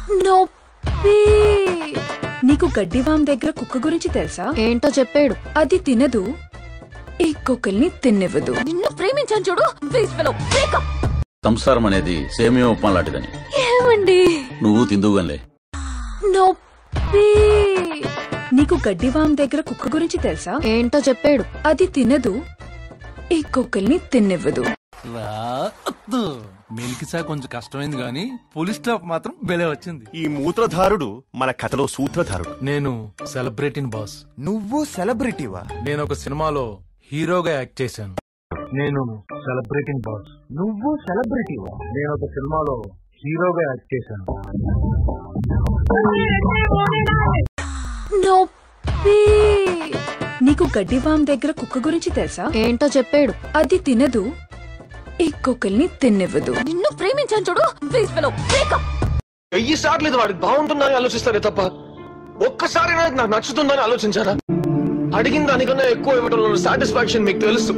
నొప్పి నీకు గడ్డివాం దగ్గర కుక్క గురించి తెలుసా ఏంటో చెప్పాడు అది తినదు ఈ కుక్కల్ని తిన్నివ్వదు నిన్ను ప్రేమించాను చూడు ప్లీజ్ ఫెలో బ్రేకప్ సంసారం అనేది సేమియా ఉప్మా లాంటిదని ఏమండి నువ్వు తిందువుగానే నొప్పి నీకు గడ్డివాం దగ్గర కుక్క గురించి తెలుసా ఏంటో చెప్పాడు అది తినదు ఈ కుక్కల్ని తిన్నివ్వదు మెలికిసా కొంచెం కష్టమైంది కానీ పోలీస్ స్టాఫ్ మాత్రం బెలే వచ్చింది ఈ మూత్రధారుడు మన కథలో సూత్రధారుడు నేను సెలబ్రిటీని బాస్ నువ్వు సెలబ్రిటీవా నేను ఒక సినిమాలో హీరోగా యాక్ట్ చేశాను నేను సెలబ్రిటీని బాస్ నువ్వు సెలబ్రిటీవా నేను ఒక సినిమాలో హీరోగా యాక్ట్ చేశాను నొప్పి నీకు గడ్డివాం దగ్గర కుక్క గురించి తెలుసా ఏంటో చెప్పాడు అది తినదు ఈ కుక్కల్ని తిన్నివ్వదు నిన్ను ప్రేమించాను చూడు ప్లీజ్ ఫెలో బ్రేకప్ వెయ్యి సార్లు ఇది వాడికి బాగుంటుందని ఆలోచిస్తారే తప్ప ఒక్కసారి నాకు నచ్చుతుందని ఆలోచించారా అడిగిన దానికన్నా ఎక్కువ ఇవ్వడంలో సాటిస్ఫాక్షన్ మీకు తెలుసు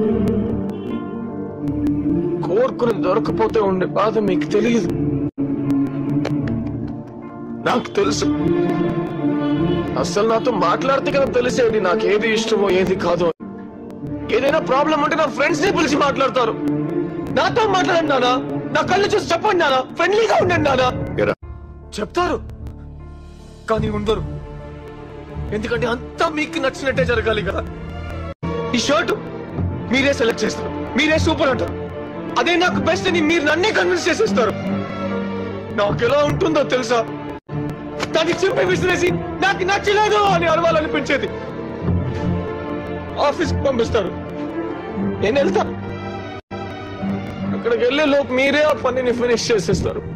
కోరుకుని దొరకపోతే ఉండే బాధ మీకు తెలియదు నాకు తెలుసు అసలు నాతో మాట్లాడితే కదా తెలిసేది నాకు ఏది ఇష్టమో ఏది కాదో ఏదైనా ప్రాబ్లం ఉంటే నా ఫ్రెండ్స్ ని పిలిచి మాట్లాడతారు నాతో మాట్లాడండి నానా నా కళ్ళు చూసి చెప్పండి నానా ఫ్రెండ్లీగా ఉండండి నానా చెప్తారు కానీ ఉండరు ఎందుకంటే అంతా మీకు నచ్చినట్టే జరగాలి కదా ఈ షర్ట్ మీరే సెలెక్ట్ చేస్తారు మీరే సూపర్ అంటారు అదే నాకు బెస్ట్ అని మీరు నన్నే కన్విన్స్ చేసేస్తారు నాకు ఎలా ఉంటుందో తెలుసా దాన్ని చింపి విసిరేసి నాకు నచ్చలేదు అని అరవాలనిపించేది ఆఫీస్ పంపిస్తారు నేను వెళ్తా అక్కడికి వెళ్ళే లోపు మీరే ఆ పనిని ఫినిష్ చేసేస్తారు